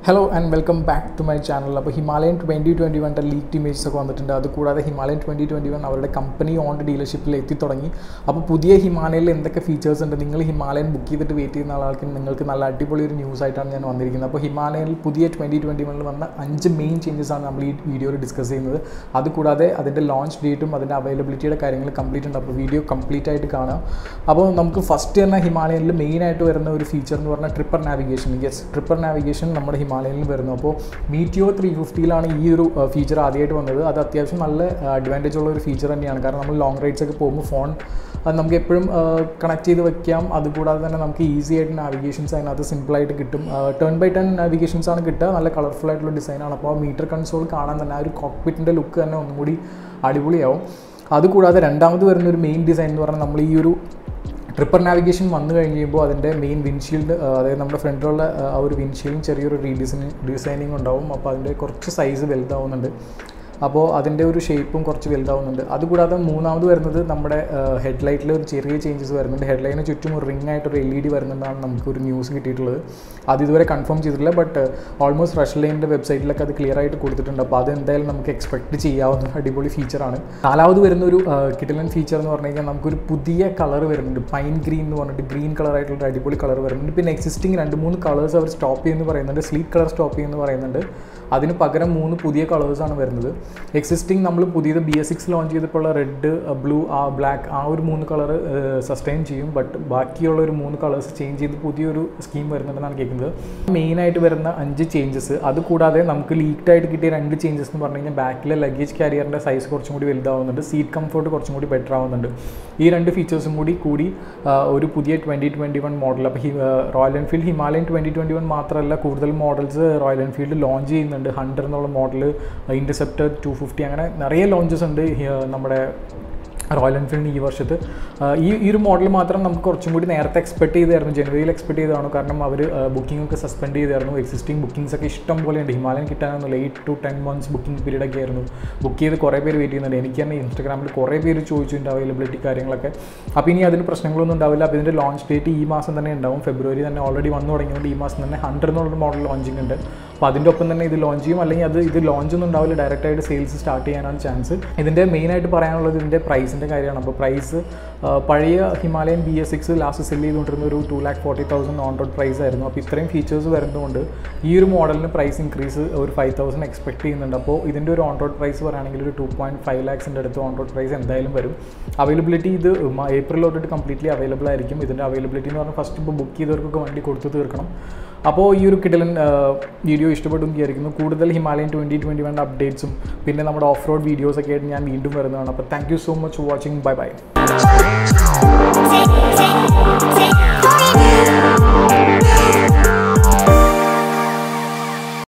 Hello and welcome back to my channel അപ്പോൾ Himalayan twenty twenty വണ്ണിൻ്റെ leak images ഒക്കെ വന്നിട്ടുണ്ട് അതുകൂടാതെ ഹിമാലയൻ ട്വൻറ്റി ട്വൻറ്റി വൺ അവരുടെ കമ്പനി ഓൺഡ് ഡീലർഷിപ്പിൽ എത്തി തുടങ്ങി അപ്പോൾ പുതിയ ഹിമാലയയിൽ എന്തൊക്കെ ഫീച്ചേഴ്സ് ഉണ്ട് നിങ്ങൾ ഹിമാലയൻ ബുക്ക് ചെയ്തിട്ട് വെയിറ്റ് ചെയ്യുന്ന ആൾക്ക് നിങ്ങൾക്ക് നല്ല അടിപൊളി ഒരു ന്യൂസ് ആയിട്ടാണ് ഞാൻ വന്നിരിക്കുന്നത് അപ്പോൾ ഹിമാലയനിൽ പുതിയ ട്വൻറ്റി ട്വൻറ്റി വണ്ണിൽ വന്ന അഞ്ച് മെയിൻ ചേഞ്ചസ് ആണ് നമ്മൾ ഈ വീഡിയോയിൽ ഡിസ്കസ് ചെയ്യുന്നത് അതുകൂടാതെ അതിൻ്റെ ലോഞ്ച് ഡേറ്റും അതിൻ്റെ അവൈലബിലിറ്റിയുടെ കാര്യങ്ങൾ കംപ്ലീറ്റ് ഉണ്ട് അപ്പോൾ വീഡിയോ കംപ്ലീറ്റ് ആയിട്ട് കാണാം അപ്പോൾ നമുക്ക് ഫസ്റ്റ് തന്നെ ഹിമാലയനിൽ മെയിനായിട്ട് വരുന്ന ഒരു ഫീച്ചർ എന്ന് പറഞ്ഞാൽ tripper navigation yes tripper navigation നമ്മുടെ ഹിമാലയനിൽ വരുന്നു അപ്പോൾ മീറ്റിയോ ത്രീ ഫിഫ്റ്റിയിലാണ് ഈ ഒരു ഫീച്ചർ ആദ്യമായിട്ട് വന്നത് അത് അത്യാവശ്യം നല്ല അഡ്വാൻറ്റേജ് ഉള്ള ഒരു ഫീച്ചർ തന്നെയാണ് കാരണം നമ്മൾ ലോങ് റൈഡ്സ് ഒക്കെ പോകുമ്പോൾ ഫോൺ അത് നമുക്ക് എപ്പോഴും കണക്ട് ചെയ്ത് വെക്കാം അതുകൂടാതെ തന്നെ നമുക്ക് ഈസി ആയിട്ട് നാവിഗേഷൻസ് അതിനകത്ത് സിമ്പിളായിട്ട് കിട്ടും ടേൺ ബൈ ടേൺ നാവിഗേഷൻസ് ആണ് കിട്ടുക നല്ല കളർഫുൾ ആയിട്ടുള്ള ഡിസൈനാണ് അപ്പോൾ മീറ്റർ കൺസോൾ കാണാൻ തന്നെ ആ ഒരു കോക്പിറ്റിൻ്റെ ലുക്ക് തന്നെ ഒന്നും കൂടി അടിപൊളിയാവും അതുകൂടാതെ രണ്ടാമത് വരുന്ന ഒരു മെയിൻ ഡിസൈൻ എന്ന് പറഞ്ഞാൽ നമ്മൾ ഈ ഒരു ട്രിപ്പർ നാവിഗേഷൻ വന്നു കഴിഞ്ഞ് കഴിയുമ്പോൾ അതിൻ്റെ മെയിൻ വിൻഷീൽഡ് അതായത് നമ്മുടെ ഫ്രണ്ടിലുള്ള ആ ഒരു വിൻഷീൽഡിന് ചെറിയൊരു റീഡിസൈനിങ് ഡിസൈനിങ് ഉണ്ടാവും അപ്പോൾ അതിൻ്റെ കുറച്ച് സൈസ് വലുതാവുന്നുണ്ട് അപ്പോൾ അതിൻ്റെ ഒരു ഷേപ്പും കുറച്ച് വലുതാവുന്നുണ്ട് അതുകൂടാതെ മൂന്നാമത് വരുന്നത് നമ്മുടെ ഹെഡ്ലൈറ്റിൽ ഒരു ചെറിയ ചേഞ്ചസ് വരുന്നുണ്ട് ഹെഡ്ലൈറ്റിന് ചുറ്റും ഒരു റിംഗ് ആയിട്ട് ഒരു എൽ ഇ ഡി വരുന്നുണ്ടെന്നാണ് നമുക്കൊരു ന്യൂസ് കിട്ടിയിട്ടുള്ളത് അത് ഇതുവരെ കൺഫേം ചെയ്തിട്ടില്ല ബട്ട് ഓൾമോസ്റ്റ് റഷ് ലൈനിൻ്റെ വെബ്സൈറ്റിലൊക്കെ അത് ക്ലിയർ ആയിട്ട് കൊടുത്തിട്ടുണ്ട് അപ്പോൾ അത് എന്തായാലും നമുക്ക് എക്സ്പെക്ട് ചെയ്യാവുന്ന ഒരു അടിപൊളി ഫീച്ചറാണ് നാലാമത് വരുന്ന ഒരു കിട്ടലൻ ഫീച്ചർ എന്ന് പറഞ്ഞു കഴിഞ്ഞാൽ നമുക്കൊരു പുതിയ കളർ വരുന്നുണ്ട് പൈൻ ഗ്രീൻ എന്ന് പറഞ്ഞിട്ട് ഗ്രീൻ കളർ ആയിട്ടുള്ള ഒരു അടിപൊളി കളർ വരുന്നുണ്ട് പിന്നെ എക്സിസ്റ്റിംഗ് രണ്ട് മൂന്ന് കളേഴ്സ് അവർ സ്റ്റോപ്പ് ചെയ്യുമെന്ന് പറയുന്നുണ്ട് സ്ലീക്ക് കളർ സ്റ്റോപ്പ് ചെയ്യുമെന്ന് പറയുന്നുണ്ട് അതിന് പകരം മൂന്ന് പുതിയ കളേഴ്സാണ് വരുന്നത് എക്സിസ്റ്റിംഗ് നമ്മൾ പുതിയത് ബി എസ് സിക്സ് ലോഞ്ച് ചെയ്തപ്പോൾ റെഡ് ബ്ലൂ ആ ബ്ലാക്ക് ആ ഒരു മൂന്ന് കളർ സസ്റ്റെയിൻ ചെയ്യും ബട്ട് ബാക്കിയുള്ള ഒരു മൂന്ന് കളേഴ്സ് ചേഞ്ച് ചെയ്ത് പുതിയൊരു സ്കീം വരുന്നുണ്ടെന്നാണ് കേൾക്കുന്നത് മെയിനായിട്ട് വരുന്ന അഞ്ച് ചേഞ്ചസ് അതുകൂടാതെ നമുക്ക് ലീക്ഡ് ആയിട്ട് കിട്ടിയ രണ്ട് ചേഞ്ചസ് എന്ന് പറഞ്ഞു കഴിഞ്ഞാൽ ബാക്കിലെ ലഗേജ് ക്യാരിയറിൻ്റെ സൈസ് കുറച്ചും കൂടി വലുതാവുന്നുണ്ട് സീറ്റ് കംഫർട്ട് കുറച്ചും കൂടി ബെറ്റർ ആവുന്നുണ്ട് ഈ രണ്ട് ഫീച്ചേഴ്സും കൂടി കൂടി ഒരു പുതിയ ട്വൻറ്റി ട്വൻറ്റി വൺ മോഡൽ അപ്പോൾ Royal Enfield Himalayan twenty twenty one മാത്രമല്ല കൂടുതൽ മോഡൽസ് റോയൽ എൻഫീൽഡ് ലോഞ്ച് ചെയ്യുന്നുണ്ട് ഹണ്ടർ എന്നുള്ള മോഡൽ ഇൻ്റർസെപ്റ്റർ ടു ഫിഫ്റ്റി അങ്ങനെ നിറയെ ലോഞ്ചസ് ഉണ്ട് നമ്മുടെ റോയൽ എൻഫീൽഡിന് ഈ വർഷത്ത് ഈ ഈ ഒരു മോഡൽ മാത്രം നമുക്ക് കുറച്ചും കൂടി നേരത്തെ എക്സ്പെക്ട് ചെയ്തായിരുന്നു ജനുവരിയിൽ എക്സ്പെക്ട് ചെയ്തതാണ് കാരണം അവർ ബുക്കിംഗ് ഒക്കെ സസ്പെൻഡ് ചെയ്തായിരുന്നു എക്സിസ്റ്റിംഗ് ബുക്കിംഗ്സ് ഒക്കെ ഇഷ്ടം പോലെ ഉണ്ട് ഹിമാലയൻ കിട്ടാനൊന്നുമില്ല eight to ten months booking period ഒക്കെ ആയിരുന്നു ബുക്ക് ചെയ്ത് കുറേ പേര് വെയിറ്റ് ചെയ്യുന്നുണ്ട് എനിക്ക് തന്നെ ഇൻസ്റ്റാഗ്രാമിൽ കുറേ പേര് ചോദിച്ചിട്ടുണ്ട് അവൈലബിലിറ്റി കാര്യങ്ങളൊക്കെ അപ്പോൾ ഇനി അതിന് പ്രശ്നങ്ങളൊന്നും ഉണ്ടാവില്ല അപ്പോൾ ഇതിൻ്റെ ലോഞ്ച് ഡേറ്റ് ഈ മാസം തന്നെ ഉണ്ടാവും ഫെബ്രുവരി തന്നെ ഓൾറെഡി വന്നു തുടങ്ങിയതുകൊണ്ട് ഈ മാസം തന്നെ ഹൺഡ്രഡ് എന്നുള്ളൊരു മോഡൽ ലോഞ്ചിങ് ഉണ്ട് അപ്പോൾ അതിൻ്റെ ഒപ്പം തന്നെ ഇത് ലോഞ്ച് ചെയ്യും അല്ലെങ്കിൽ അത് ഇത് ലോഞ്ച് ഒന്നും ഉണ്ടാവില്ല ഡയറക്റ്റായിട്ട് സെയിൽസ് സ്റ്റാർട്ട് ചെയ്യാനാണ് ചാൻസ് ഇതിൻ്റെ മെയിനായിട്ട് പറയാനുള്ളത് ഇതിൻ്റെ പ്രൈസിൻ്റെ കാര്യമാണ് അപ്പോൾ പ്രൈസ് പഴയ Himalayan B S six last sell ചെയ്തുകൊണ്ടിരുന്ന ഒരു two lakh forty thousand on road price ആയിരുന്നു അപ്പോൾ ഇത്രയും ഫീച്ചേഴ്സ് വരുന്നതുകൊണ്ട് ഈ ഒരു മോഡലിന് പ്രൈസ് ഇൻക്രീസ് ഒരു ഫൈവ് തൗസൻഡ് എക്സ്പെക്ട് ചെയ്യുന്നുണ്ട് അപ്പോൾ ഇതിൻ്റെ ഒരു ഓൺ റോഡ് പ്രൈസ് പറയുകയാണെങ്കിൽ ഒരു ടു പോയിൻറ്റ് ഫൈവ് ലാക്സിൻ്റെ അടുത്ത് ഓൺ റോഡ് പ്രൈസ് എന്തായാലും വരും അവൈലബിലിറ്റി ഇത് ഏപ്രിൽ തൊട്ടിട്ട് കംപ്ലീറ്റ്ലി അവൈലബിൾ ആയിരിക്കും ഇതിൻ്റെ അവൈലബിലിറ്റി എന്ന് പറഞ്ഞാൽ ഫസ്റ്റ് ഇപ്പോൾ ബുക്ക് ചെയ്തവർക്കൊക്കെ വണ്ടി കൊടുത്തു തീർക്കണം അപ്പോൾ ഈ ഒരു കിടലൻ വീഡിയോ ഇഷ്ടപ്പെടും വിചാരിക്കുന്നു കൂടുതൽ ഹിമാലയൻ ട്വൻറ്റി ട്വൻറ്റി വൺ അപ്ഡേറ്റ്സും പിന്നെ നമ്മുടെ ഓഫ് റോഡ് വീഡിയോസൊക്കെ ആയിട്ട് ഞാൻ വീണ്ടും വരുന്നതാണ് അപ്പോൾ thank you so much for watching bye bye Take, take, take.